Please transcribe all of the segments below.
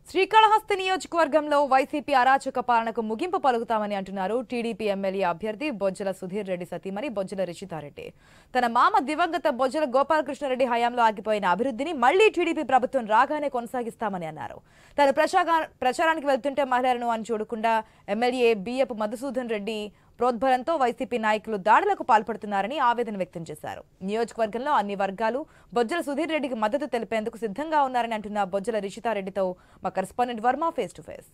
శ్రీకాళహస్తి నియోజకవర్గంలో వైసీపీ అరాచక పాలనకు ముగింపు పలుకుతామని అంటున్నారు టీడీపీ ఎమ్మెల్యే అభ్యర్థి బొజ్జల సుధీర్ రెడ్డి సతీమణి బొజ్జల రిషితారెడ్డి తన మామ దివంగత బొజ్జల గోపాలకృష్ణారెడ్డి హయాంలో ఆగిపోయిన అభివృద్ధిని మళ్లీ టీడీపీ ప్రభుత్వం రాగానే కొనసాగిస్తామని అన్నారు తను ప్రచాగా ప్రచారానికి వెళ్తుంటే మహిళలను అని చూడకుండా ఎమ్మెల్యే బియ్యపు మధుసూదన్ రెడ్డి ప్రోద్బలంతో వైసీపీ నాయకులు దాడులకు పాల్పడుతున్నారని ఆవేదన వ్యక్తం చేశారు నియోజకవర్గంలో అన్ని వర్గాలు బొజ్జల సుధీర్ రెడ్డికి మద్దతు తెలిపేందుకు సిద్ధంగా ఉన్నారని అంటున్న బొజ్జల రిషితారెడ్డితో మా correspondent Varma face to face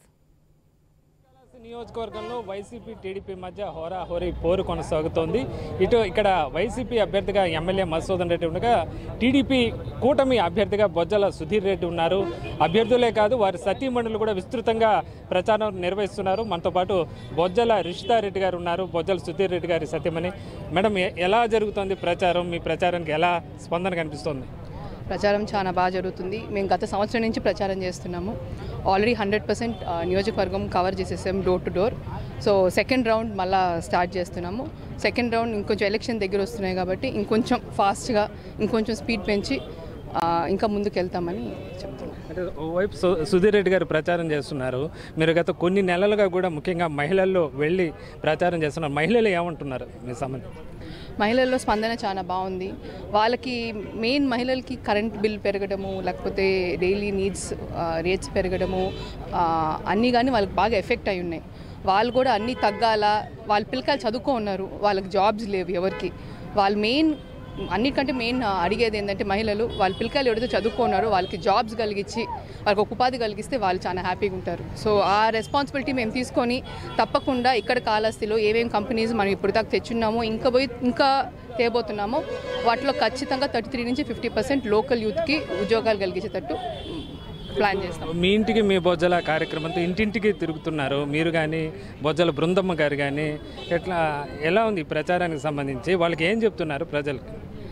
నియోజకవర్గంలో వైసీపీ టీడీపీ మధ్య హోరా హోరీ పోరు కొనసాగుతోంది ఇటు ఇక్కడ వైసీపీ అభ్యర్థిగా ఎమ్మెల్యే మధుసూదన్ రెడ్డి ఉండగా టీడీపీ కూటమి అభ్యర్థిగా బొజ్జల సుధీర్ రెడ్డి ఉన్నారు అభ్యర్థులే కాదు వారి సతీమణులు కూడా విస్తృతంగా ప్రచారం నిర్వహిస్తున్నారు మనతో పాటు బొజ్జల రిషితారెడ్డి గారు ఉన్నారు బొజ్జల సుధీర్ రెడ్డి గారి సతీమణి మేడం ఎ- ఎలా జరుగుతోంది ప్రచారం మీ ప్రచారానికి ఎలా స్పందన కనిపిస్తోంది ప్రచారం చాలా బాగా జరుగుతుంది మేము గత సంవత్సరం నుంచి ప్రచారం చేస్తున్నాము ఆల్రెడీ హండ్రెడ్ పర్సెంట్ నియోజకవర్గం కవర్ చేసేసాం door to door so second round మళ్ళా స్టార్ట్ చేస్తున్నాము సెకండ్ రౌండ్ ఇంకొంచెం ఎలక్షన్ దగ్గర వస్తున్నాయి కాబట్టి ఇంకొంచెం ఫాస్ట్గా ఇంకొంచెం స్పీడ్ పెంచి ఆ, ఇంకా ముందుకు వెళ్తామని చెప్తున్నాం అంటే ఓవైపు సు- సుధీర్ రెడ్డి గారు ప్రచారం చేస్తున్నారు మీరు గత కొన్ని నెలలుగా కూడా ముఖ్యంగా మహిళల్లో వెళ్ళి ప్రచారం చేస్తున్నారు మహిళలు ఏమంటున్నారు మీ సంబంధించి మహిళల్లో స్పందన చాలా బాగుంది వాళ్ళకి మెయిన్ మహిళలకి కరెంట్ బిల్ పెరగడము లేకపోతే డైలీ నీడ్స్ రేట్స్ పెరగడము ఆ, అన్నీ కానీ వాళ్ళకి బాగా ఎఫెక్ట్ అయి ఉన్నాయి వాళ్ళు కూడా అన్నీ తగ్గాల వాళ్ళ పిల్లకాయలు చదువుకో ఉన్నారు వాళ్ళకి జాబ్స్ లేవు ఎవరికి వాళ్ళు మెయిన్ అన్నిటికంటే మెయిన్ అడిగేది ఏంటంటే మహిళలు వాళ్ళ పిల్లకాయలు ఎవరైతే చదువుకున్నారో వాళ్ళకి జాబ్స్ కలిగించి వాళ్ళకి ఒక ఉపాధి కలిగిస్తే వాళ్ళు చాలా హ్యాపీగా ఉంటారు సో ఆ రెస్పాన్సిబిలిటీ మేము తీసుకొని తప్పకుండా ఇక్కడ కాళహస్తిలో ఏమేమి కంపెనీస్ మనం ఇప్పుడు దాకా తెచ్చున్నామో ఇంకా పోయి ఇంకా తేబోతున్నామో వాటిలో ఖచ్చితంగా థర్టీ త్రీ నుంచి ఫిఫ్టీ పర్సెంట్ లోకల్ యూత్కి ఉద్యోగాలు కలిగించేటట్టు ప్లాన్ చేస్తాం మీ ఇంటికి మీ బొజ్జల కార్యక్రమంతో ఇంటింటికి తిరుగుతున్నారు మీరు కానీ బొజ్జల బృందమ్మ గారు కానీ ఎట్లా ఎలా ఉంది ఈ ప్రచారానికి సంబంధించి వాళ్ళకి ఏం చెప్తున్నారు ప్రజలకు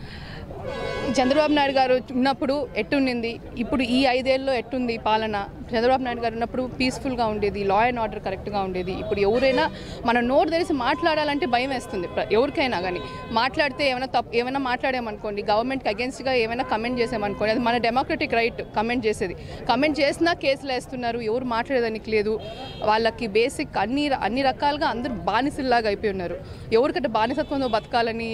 చంద్రబాబు నాయుడు గారు ఉన్నప్పుడు ఎట్టుండింది ఇప్పుడు ఈ ఐదేళ్ళలో ఎట్టుంది పాలన చంద్రబాబు నాయుడు గారు ఉన్నప్పుడు పీస్ఫుల్గా ఉండేది లా అండ్ ఆర్డర్ కరెక్ట్గా ఉండేది ఇప్పుడు ఎవరైనా మనం నోరు తెరిచి మాట్లాడాలంటే భయం వేస్తుంది ప్ర- ఎవరికైనా కానీ మాట్లాడితే ఏమైనా తప్పు ఏమైనా మాట్లాడామనుకోండి గవర్నమెంట్కి అగేన్స్ట్గా ఏమైనా కమెంట్ చేసామనుకోండి అది మన డెమోక్రటిక్ రైట్ కమెంట్ చేసేది కమెంట్ చేసినా కేసులు వేస్తున్నారు ఎవరు మాట్లాడేదానికి లేదు వాళ్ళకి బేసిక్ అన్ని అన్ని రకాలుగా అందరూ బానిసల్లాగా అయిపోయి ఉన్నారు ఎవరికంటే బానిసత్వంతో బతకాలని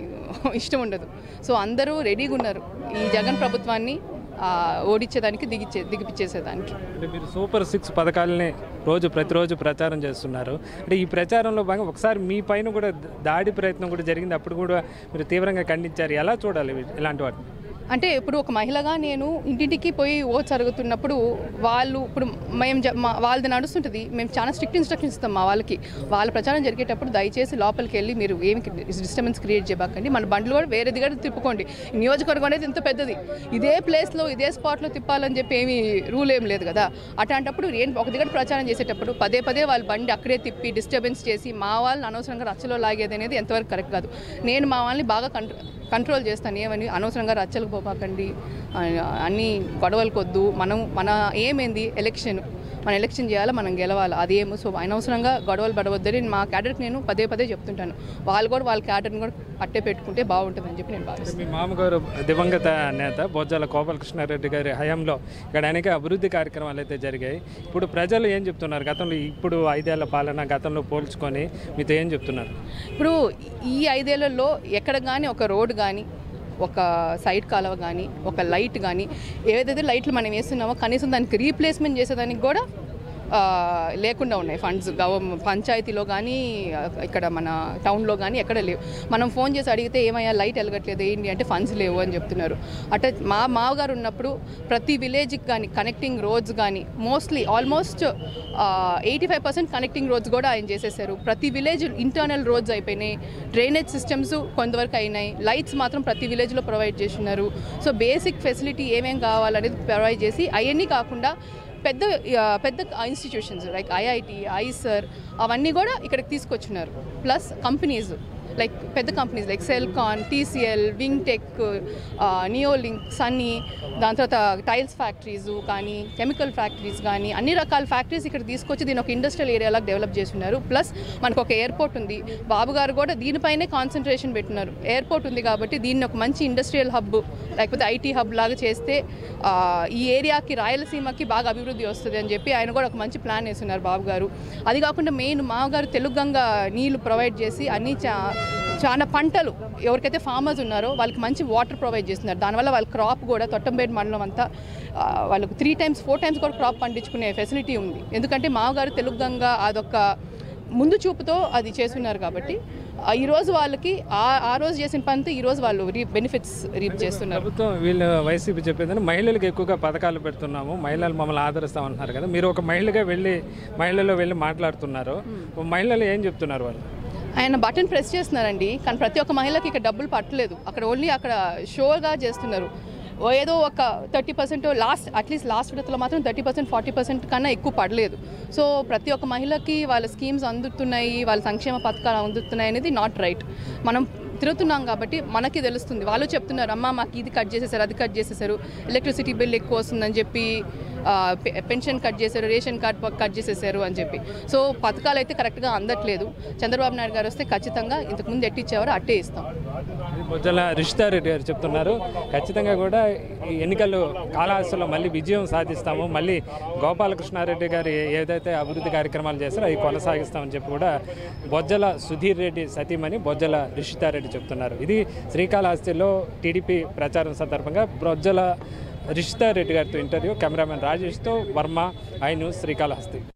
ఇష్టం ఉండదు సో అందరూ రెడీగా ఉన్నారు ఈ జగన్ ప్రభుత్వాన్ని ఆ, ఓడించేదానికి దిగిచ్చే దిగిపిచ్చేసేదానికి అంటే మీరు సూపర్ సిక్స్ పథకాలని రోజు ప్రతిరోజు ప్రచారం చేస్తున్నారు అంటే ఈ ప్రచారంలో భాగంగా ఒకసారి మీ పైన కూడా దాడి ప్రయత్నం కూడా జరిగింది అప్పుడు కూడా మీరు తీవ్రంగా ఖండించారు ఎలా చూడాలి ఇవి- ఇలాంటి వాటిని అంటే ఇప్పుడు ఒక మహిళగా నేను ఇంటింటికి పోయి ఓట్స్ అడుగుతున్నప్పుడు వాళ్ళు ఇప్పుడు మేము జ- మా వాళ్ళది నడుస్తుంటుంది మేము చాలా స్ట్రిక్ట్ ఇన్స్ట్రక్షన్స్ ఇస్తాం మా వాళ్ళకి వాళ్ళ ప్రచారం జరిగేటప్పుడు దయచేసి లోపలికి వెళ్ళి మీరు ఏమి డిస్టర్బెన్స్ క్రియేట్ చేయబాకండి మన బండ్లు కూడా వేరే దగ్గర తిప్పుకోండి ఈ నియోజకవర్గం అనేది ఇంత పెద్దది ఇదే ప్లేస్లో ఇదే స్పాట్లో తిప్పాలని చెప్పి ఏమీ రూల్ ఏం లేదు కదా అట్లాంటప్పుడు ఏం ఒక దగ్గర ప్రచారం చేసేటప్పుడు పదే పదే వాళ్ళ బండి అక్కడే తిప్పి డిస్టర్బెన్స్ చేసి మా వాళ్ళని అనవసరంగా రచ్చలో లాగేది అనేది ఎంతవరకు కరెక్ట్ కాదు నేను మా వాళ్ళని బాగా కంట్రో కంట్రోల్ చేస్తాను ఏమని అనవసరంగా రచ్చలకు పోపాకండి ఆ, అన్ని గొడవలకు వద్దు మనం మన ఏమేంది ఎలక్షన్ మన ఎలక్షన్ చేయాలా మనం గెలవాలి అదేమో సో అనవసరంగా గొడవలు పడవద్దని మా క్యాడర్కి నేను పదే పదే చెప్తుంటాను వాళ్ళు కూడా వాళ్ళ క్యాడర్ని కూడా అట్టే పెట్టుకుంటే బాగుంటుందని చెప్పి నేను భావిస్తాను మీ మామగారు దివంగత నేత బొజ్జల గోపాలకృష్ణారెడ్డి గారి హయాంలో ఇక్కడ అనేక అభివృద్ధి కార్యక్రమాలు అయితే జరిగాయి ఇప్పుడు ప్రజలు ఏం చెప్తున్నారు గతంలో ఇప్పుడు ఐదేళ్ల పాలన గతంలో పోల్చుకొని మీతో ఏం చెప్తున్నారు ఇప్పుడు ఈ ఐదేళ్లలో ఎక్కడ కానీ ఒక రోడ్ కానీ ఒక సైడ్ కాలువ కానీ ఒక లైట్ కానీ ఏదైతే లైట్లు మనం వేస్తున్నామో కనీసం దానికి రీప్లేస్మెంట్ చేసేదానికి కూడా ఆ, లేకుండా ఉన్నాయి ఫండ్స్ గవ పంచాయతీలో కానీ ఆ, ఇక్కడ మన టౌన్లో కానీ ఎక్కడ లేవు మనం ఫోన్ చేసి అడిగితే ఏమయ్యా లైట్ వెలగట్లేదు ఏంటి అంటే ఫండ్స్ లేవు అని చెప్తున్నారు అట్లా మా మావగారు ఉన్నప్పుడు ప్రతి విలేజ్కి కానీ కనెక్టింగ్ రోడ్స్ కానీ mostly almost eighty five percent connecting roads కూడా ఆయన చేసేసారు ప్రతి విలేజ్ ఇంటర్నల్ రోడ్స్ అయిపోయినాయి డ్రైనేజ్ సిస్టమ్స్ కొంతవరకు అయినాయి లైట్స్ మాత్రం ప్రతి విలేజ్లో ప్రొవైడ్ చేస్తున్నారు సో బేసిక్ ఫెసిలిటీ ఏమేం కావాలనేది ప్రొవైడ్ చేసి అవన్నీ కాకుండా పెద్ద ఆ, పెద్ద ఇన్స్టిట్యూషన్స్ లైక్ ఐఐటి ఐసర్ అవన్నీ కూడా ఇక్కడికి తీసుకొచ్చున్నారు ప్లస్ కంపెనీస్ లైక్ పెద్ద companies like Celkon TCL Wingtech Neolink Sunny దాని తర్వాత టైల్స్ ఫ్యాక్టరీస్ కానీ కెమికల్ ఫ్యాక్టరీస్ కానీ అన్ని రకాల ఫ్యాక్టరీస్ ఇక్కడ తీసుకొచ్చి దీని ఒక ఇండస్ట్రియల్ ఏరియాలాగా డెవలప్ చేస్తున్నారు ప్లస్ మనకు ఒక ఎయిర్పోర్ట్ ఉంది బాబు గారు కూడా దీనిపైనే కాన్సన్ట్రేషన్ పెట్టినారు ఎయిర్పోర్ట్ ఉంది కాబట్టి దీన్ని ఒక మంచి ఇండస్ట్రియల్ హబ్ లేకపోతే ఐటీ హబ్ లాగా చేస్తే ఆ, ఈ ఏరియాకి రాయలసీమకి బాగా అభివృద్ధి వస్తుంది అని చెప్పి ఆయన కూడా ఒక మంచి ప్లాన్ వేస్తున్నారు బాబు గారు అది కాకుండా మెయిన్ మామగారు తెలుగు గంగ నీళ్లు ప్రొవైడ్ చేసి అన్ని చా చాలా పంటలు ఎవరికైతే ఫార్మర్స్ ఉన్నారో వాళ్ళకి మంచి వాటర్ ప్రొవైడ్ చేస్తున్నారు దానివల్ల వాళ్ళ క్రాప్ కూడా తొట్టంపేట మండలం అంతా ఆ, వాళ్ళకు త్రీ టైమ్స్ ఫోర్ టైమ్స్ కూడా క్రాప్ పండించుకునే ఫెసిలిటీ ఉంది ఎందుకంటే మామగారు తెలుగు గంగ అదొక ముందు చూపుతో అది చేస్తున్నారు కాబట్టి ఆ, ఈ రోజు వాళ్ళకి ఆ ఆ రోజు చేసిన పనితో ఈ రోజు వాళ్ళు రీ బెనిఫిట్స్ రీప్ చేస్తున్నారు ప్రభుత్వం వీళ్ళు వైసీపీ చెప్పేదని మహిళలకు ఎక్కువగా పథకాలు పెడుతున్నాము మహిళలు మమ్మల్ని ఆదరిస్తామంటున్నారు కదా మీరు ఒక మహిళగా వెళ్ళి మహిళల్లో వెళ్ళి మాట్లాడుతున్నారు మహిళలు ఏం చెప్తున్నారు వాళ్ళు ఆయన బటన్ ప్రెస్ చేస్తున్నారండి కానీ ప్రతి ఒక్క మహిళకి ఇక్కడ డబ్బులు పట్టలేదు అక్కడ ఓన్లీ అక్కడ షోగా చేస్తున్నారు ఓ ఏదో ఒక thirty percent last at least last విడతలో మాత్రం థర్టీ పర్సెంట్ ఫార్టీ పర్సెంట్ కన్నా ఎక్కువ పడలేదు సో ప్రతి ఒక్క మహిళకి వాళ్ళ స్కీమ్స్ అందుతున్నాయి వాళ్ళ సంక్షేమ పథకాలు అందుతున్నాయి అనేది నాట్ రైట్ మనం తిరుగుతున్నాం కాబట్టి మనకి తెలుస్తుంది వాళ్ళు చెప్తున్నారు అమ్మ మాకు ఇది కట్ చేసేసారు అది కట్ చేసేసారు ఎలక్ట్రిసిటీ బిల్ ఎక్కువ వస్తుందని చెప్పి ఆ, పె- పెన్షన్ కట్ చేశారు రేషన్ కార్డ్ ప- కట్ చేసేసారు అని చెప్పి సో పథకాలు అయితే కరెక్ట్గా అందట్లేదు చంద్రబాబు నాయుడు గారు వస్తే ఖచ్చితంగా ఇంతకుముందు ఎట్టిచ్చేవారు అట్టే ఇస్తాం ఇది బొజ్జల రిషితారెడ్డి గారు చెప్తున్నారు ఖచ్చితంగా కూడా ఈ ఎన్నికలు కాళహస్తిలో మళ్ళీ విజయం సాధిస్తాము మళ్ళీ గోపాలకృష్ణారెడ్డి గారు ఏ- ఏదైతే అభివృద్ధి కార్యక్రమాలు చేస్తారో అవి కొనసాగిస్తామని చెప్పి కూడా బొజ్జల సుధీర్ రెడ్డి సతీమణి బొజ్జల రిషితారెడ్డి చెప్తున్నారు ఇది శ్రీకాళహస్తిలో టీడీపీ ప్రచారం సందర్భంగా బొజ్జల రిషితారెడ్డి గారితో interview cameraman రాజేష్తో Varma I news Srikalahasti